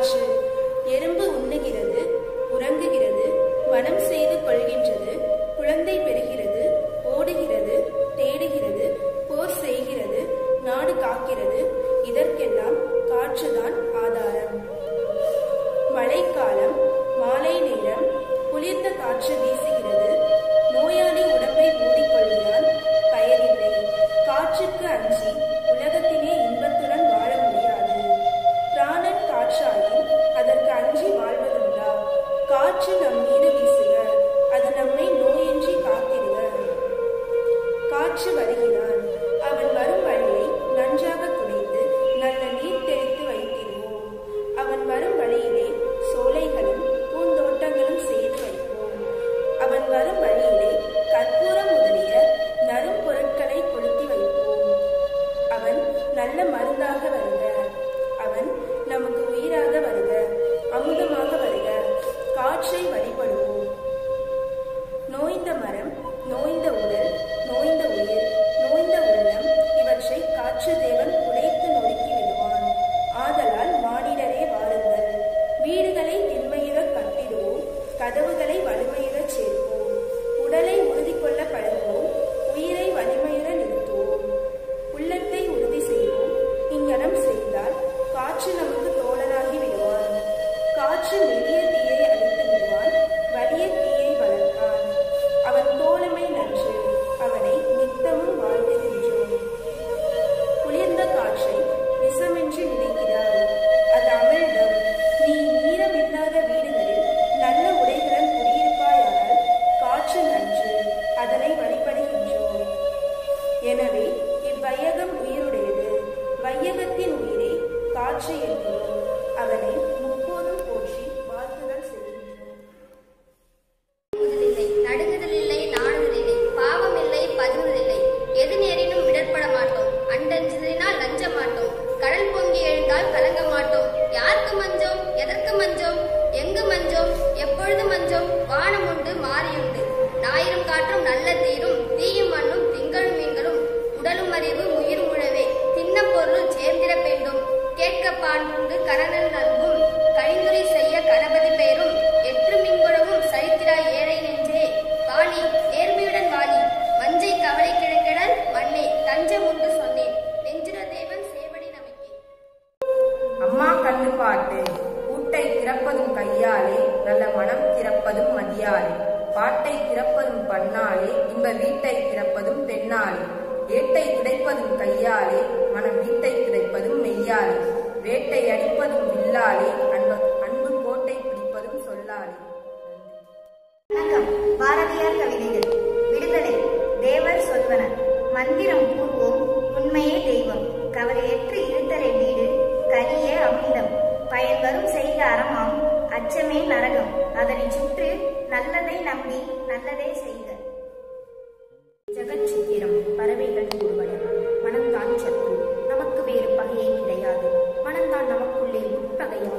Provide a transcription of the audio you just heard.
காற்று எறும்பு உண்ணுகிறது உறங்குகிறது மனம் செய்து கொள்கின்றது குழந்தை பெறுகிறது ஓடுகிறது தேடுகிறது போர் செய்கிறது நாடு காக்கிறது இதற்கெல்லாம் காற்றுதான் ஆதாரம் மழைக்காலம் மாலை நேரம் குளிர்ந்த காற்று வீசுகிறது நோயாளி உடம்பை மூடிக்கொள்கிறான் பயனில்லை காற்றுக்கு அஞ்சி உலகத்திலே இன்பத்துடன் வாழ முடியாது பிராணன் காற்றாயின் அதற்கு அஞ்சி வாழ்வதுண்டா காற்று நம் மீது வீசுக அது நம்மை நோயின்றி காத்திடுக காற்று வருகிறான் அவன் வரும் வழியை நன்றாக துடைத்து நல்ல நீர் தெளித்து வைத்திடுவோம் அவன் வரும் வழியிலே சோலைகளும் பூந்தோட்டங்களும் செய்து வைப்போம் அவன் வரும் வழியிலே கற்பூரம் முதலிய நறும் பொருட்களை கொளுத்தி வைப்போம் அவன் நல்ல மருந்தாக வருக அவன் நமக்கு உயிராக வருக அமுதமாக வருக காற்றை வழிபடுவோம் நோய்ந்த மரம் நோய்ந்த உடல் நோய்ந்த உயிர் நோய்ந்த உள்ளம் இவற்றை காற்று தேவன் உடைத்து நொறுக்கி விடுவான் ஆதலால் மானிடரே வாருங்கள் வீடுகளை திண்மையுற கட்டிடுவோம் கதவுகளை வலிமையுறச் சேர்ப்போம் உடலை உறுதி கொள்ள பழகுவோம் உயிரை வலிமையுற நிறுத்துவோம் உள்ளத்தை உறுதி செய்வோம் இங்கனம் செய்தால் காற்று நமக்கு தோழனாகி விடுவான் காற்று மெல்லிய தீயை அழித்து விடுவான் வலிய தீயை வளர்ப்பான் அவன் தோழமை நன்று அவனை நித்தமும் வாழ்த்துகின்றோம் குளிர்ந்த காற்றை விஷமென்று நினைக்கிறாய் அது அமிழ்தம் நீ ஈரமில்லாத வீடுகளில் நல்ல உடைகளுடன் குடியிருப்பாயானால் காற்று நன்று அதனை வழிபடுகின்றோம் எனவே இவ்வையகம் உயிருடையது வையகத்தின் உயிரே காற்று என்கிறோம் அவனை முப்போதும் போற்றி வாழ்த்துதல் செய்கின்றோம் புகுதலில்லை, நடுங்குதலில்லை நாடுதலில்லை பாவம் இல்லை பதுங்குதலில்லை எது நேரினும் இடர்பட மாட்டோம் அண்டஞ்சினால் லஞ்ச மாட்டோம் கடல் பொங்கி எழுந்தால் கலங்க மாட்டோம் யாருக்கு மஞ்சோம் எதற்கு மஞ்சோம் எங்கு மஞ்சோம் எப்பொழுது மஞ்சோம் வானம் உண்டு மாறியுண்டு ஞாயிறும் காற்றும் நல்ல தீரும் தீயும் மண்ணும் திங்களும் மீன்களும் உடலும் அறிவு உயிர் உழவே தின்ன பொருள் சேர்ந்திட வேண்டும் கேட்க பாண்டுண்டு கரணன் நல்கும் கழிந்துரை செய்ய கணபதி பெயரும் எற்று மின்குழவும் சரித்திரா ஏழை நெஞ்சே வாலி நேர்மையுடன் வாலி வஞ்சை கவலை கிழக்கிடல் மண்ணே தஞ்சம் உண்டு சொன்னேன் நெஞ்சிர தேவன் சேவடி நம்பிக்கை அம்மா கண்ணு பாட்டு பூட்டை திறப்பதும் கையாலே நல்ல மனம் திறப்பதும் மதியாலே பாட்டை திறப்பதும் பண்ணாலே இன்ப வீட்டை திறப்பதும் பெண்ணாலே ஏட்டை துடைப்பதும் கையாலே மனம் வீட்டை துடைப்பதும் மெய்யாலே வேட்டை அடிப்பதும் வில்லாலே அன்பு அன்பு கோட்டை பிடிப்பதும் சொல்லாலே வணக்கம் பாரதியார் கவிதைகள் விடுதலை தேவர் சொல்வன மந்திரம் கூறுவோம் உண்மையே தெய்வம் கவலையற்று இருத்தலை வீடு கலியே அமிர்தம் பயன் வரும் செய்க அறமாம் அச்சமே நரகம் அதனை சுற்று நல்லதை நம்பி நல்லதே செய்க ஜெகச்சித்திரம் பறவைகள் கூறுவன மனம்தான் சத்ரு நமக்கு வேறு பகையே கிடையாது மனம்தான் நமக்குள்ளே உட்பகையை